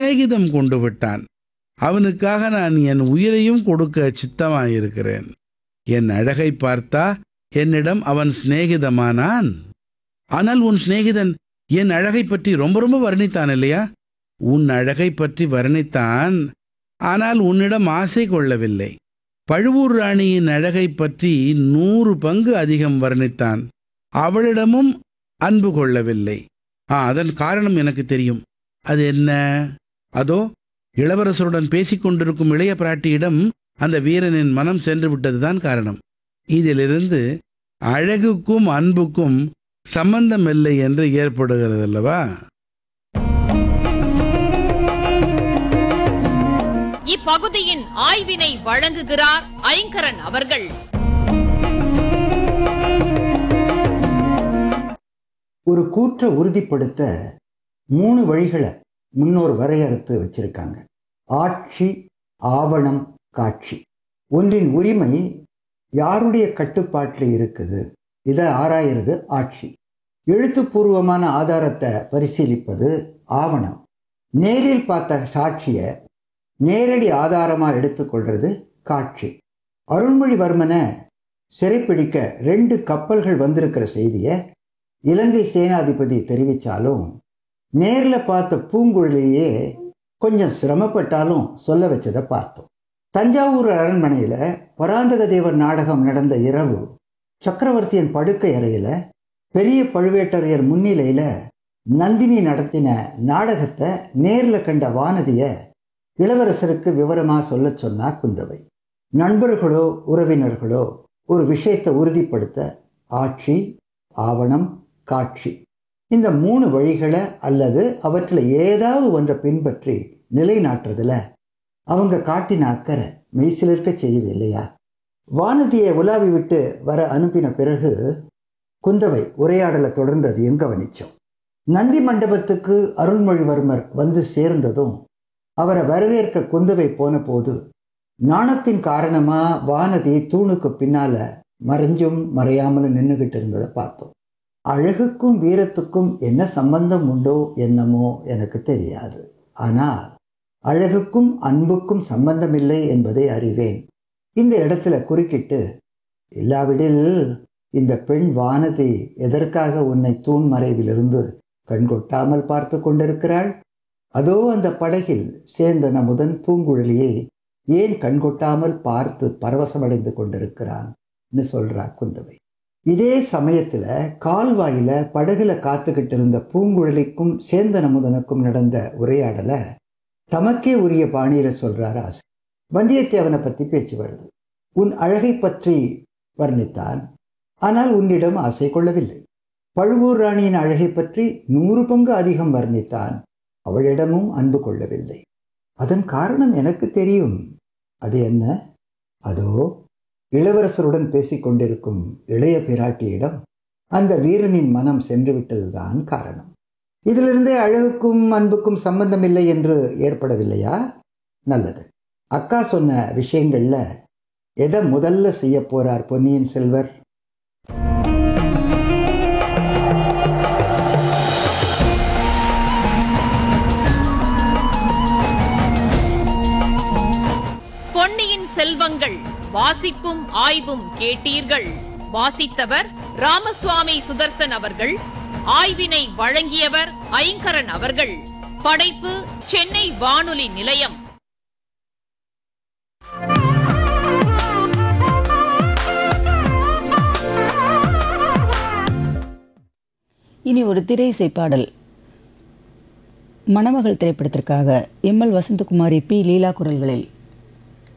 சிநேகிதம் கொண்டு விட்டான் அவனுக்காக நான் என் உயிரையும் கொடுக்க சித்தமாயிருக்கிறேன் என் அழகை பார்த்தா என்னிடம் அவன் சிநேகிதமானான் ஆனால் உன் சிநேகிதன் என் அழகை பற்றி ரொம்ப ரொம்ப வர்ணித்தான் இல்லையா உன் அழகை பற்றி வர்ணித்தான் ஆனால் உன்னிடம் ஆசை கொள்ளவில்லை பழுவூர் ராணியின் அழகை பற்றி நூறு பங்கு அதிகம் வர்ணித்தான் அவளிடமும் அன்பு கொள்ளவில்லை ஆ அதன் காரணம் எனக்கு தெரியும் அது என்ன அதோ இளவரசருடன் பேசிக் கொண்டிருக்கும் இளைய பிராட்டியிடம் அந்த வீரனின் மனம் சென்று விட்டதுதான் காரணம் இதிலிருந்து அழகுக்கும் அன்புக்கும் சம்பந்தம் இல்லை என்று ஏற்படுகிறது அல்லவா இப்பகுதியின் ஆய்வினை வழங்குகிறார் ஐங்கரன் அவர்கள் ஒரு கூற்றை உறுதிப்படுத்த மூணு வழிகளை முன்னோர் வரையறுத்து வச்சிருக்காங்க ஆட்சி ஆவணம் காட்சி ஒன்றின் உரிமை யாருடைய கட்டுப்பாட்டில் இருக்குது இதை ஆராயிறது ஆட்சி எழுத்துப்பூர்வமான ஆதாரத்தை பரிசீலிப்பது ஆவணம் நேரில் பார்த்த சாட்சியை நேரடி ஆதாரமாக எடுத்துக்கொள்றது காட்சி அருள்மொழிவர்மனை சிறைப்பிடிக்க ரெண்டு கப்பல்கள் வந்திருக்கிற செய்தியை இலங்கை சேனாதிபதி தெரிவித்தாலும் நேரில் பார்த்த பூங்குழலியே கொஞ்சம் சிரமப்பட்டாலும் சொல்ல வச்சதை பார்த்தோம் தஞ்சாவூர் அரண்மனையில் பராந்தக தேவர் நாடகம் நடந்த இரவு சக்கரவர்த்தியின் படுக்கை அறையில் பெரிய பழுவேட்டரையர் முன்னிலையில் நந்தினி நடத்தின நாடகத்தை நேரில் கண்ட வானதியை இளவரசருக்கு விவரமாக சொல்ல சொன்னா குந்தவை நண்பர்களோ உறவினர்களோ ஒரு விஷயத்தை உறுதிப்படுத்த ஆட்சி ஆவணம் காட்சி இந்த மூணு வழிகளை அல்லது அவற்றில் ஏதாவது ஒன்றை பின்பற்றி நிலைநாட்டுறதுல அவங்க காட்டின அக்கறை மெய்சிலிருக்க செய்யுது இல்லையா வானதியை உலாவி விட்டு வர அனுப்பின பிறகு குந்தவை உரையாடலை தொடர்ந்து அது எங்க கவனிச்சோம் நந்தி மண்டபத்துக்கு அருள்மொழிவர்மர் வந்து சேர்ந்ததும் அவரை வரவேற்க குந்தவை போன போது நாணத்தின் காரணமா வானதி தூணுக்கு பின்னால மறைஞ்சும் மறையாமலும் நின்றுகிட்டு இருந்ததை பார்த்தோம் அழகுக்கும் வீரத்துக்கும் என்ன சம்பந்தம் உண்டோ என்னமோ எனக்கு தெரியாது ஆனால் அழகுக்கும் அன்புக்கும் சம்பந்தமில்லை என்பதை அறிவேன் இந்த இடத்துல குறுக்கிட்டு இல்லாவிடில் இந்த பெண் வானதி எதற்காக உன்னை தூண் மறைவிலிருந்து கண்கொட்டாமல் பார்த்து கொண்டிருக்கிறாள் அதோ அந்த படகில் சேர்ந்த நமுதன் பூங்குழலியை ஏன் கண்கொட்டாமல் பார்த்து பரவசமடைந்து கொண்டிருக்கிறான்னு சொல்றா குந்தவை இதே சமயத்துல கால்வாயில படகுல காத்துக்கிட்டு இருந்த பூங்குழலிக்கும் சேந்தன் அமுதனுக்கும் நடந்த உரையாடல தமக்கே உரிய பாணியில சொல்றார் ஆசை வந்தியத்தேவனை பத்தி பேச்சு வருது உன் அழகை பற்றி வர்ணித்தான் ஆனால் உன்னிடம் ஆசை கொள்ளவில்லை பழுவூர் ராணியின் அழகை பற்றி நூறு பங்கு அதிகம் வர்ணித்தான் அவளிடமும் அன்பு கொள்ளவில்லை அதன் காரணம் எனக்கு தெரியும் அது என்ன அதோ இளவரசருடன் பேசிக் கொண்டிருக்கும் இளைய பிராட்டியிடம் அந்த வீரனின் மனம் சென்று விட்டதுதான் காரணம் இதிலிருந்தே அழகுக்கும் அன்புக்கும் சம்பந்தமில்லை என்று ஏற்படவில்லையா நல்லது அக்கா சொன்ன விஷயங்கள்ல எதை முதல்ல செய்ய போறார் பொன்னியின் செல்வர் பொன்னியின் செல்வங்கள் வாசிப்பும் ஆய்வும் கேட்டீர்கள் வாசித்தவர் ராமசுவாமி சுதர்சன் அவர்கள் ஆய்வினை வழங்கியவர் ஐங்கரன் அவர்கள் படைப்பு சென்னை வானொலி நிலையம் இனி ஒரு திரை இசை பாடல் மணமகள் திரைப்படத்திற்காக எம்எல் வசந்தகுமாரி பி லீலா குரல்களில்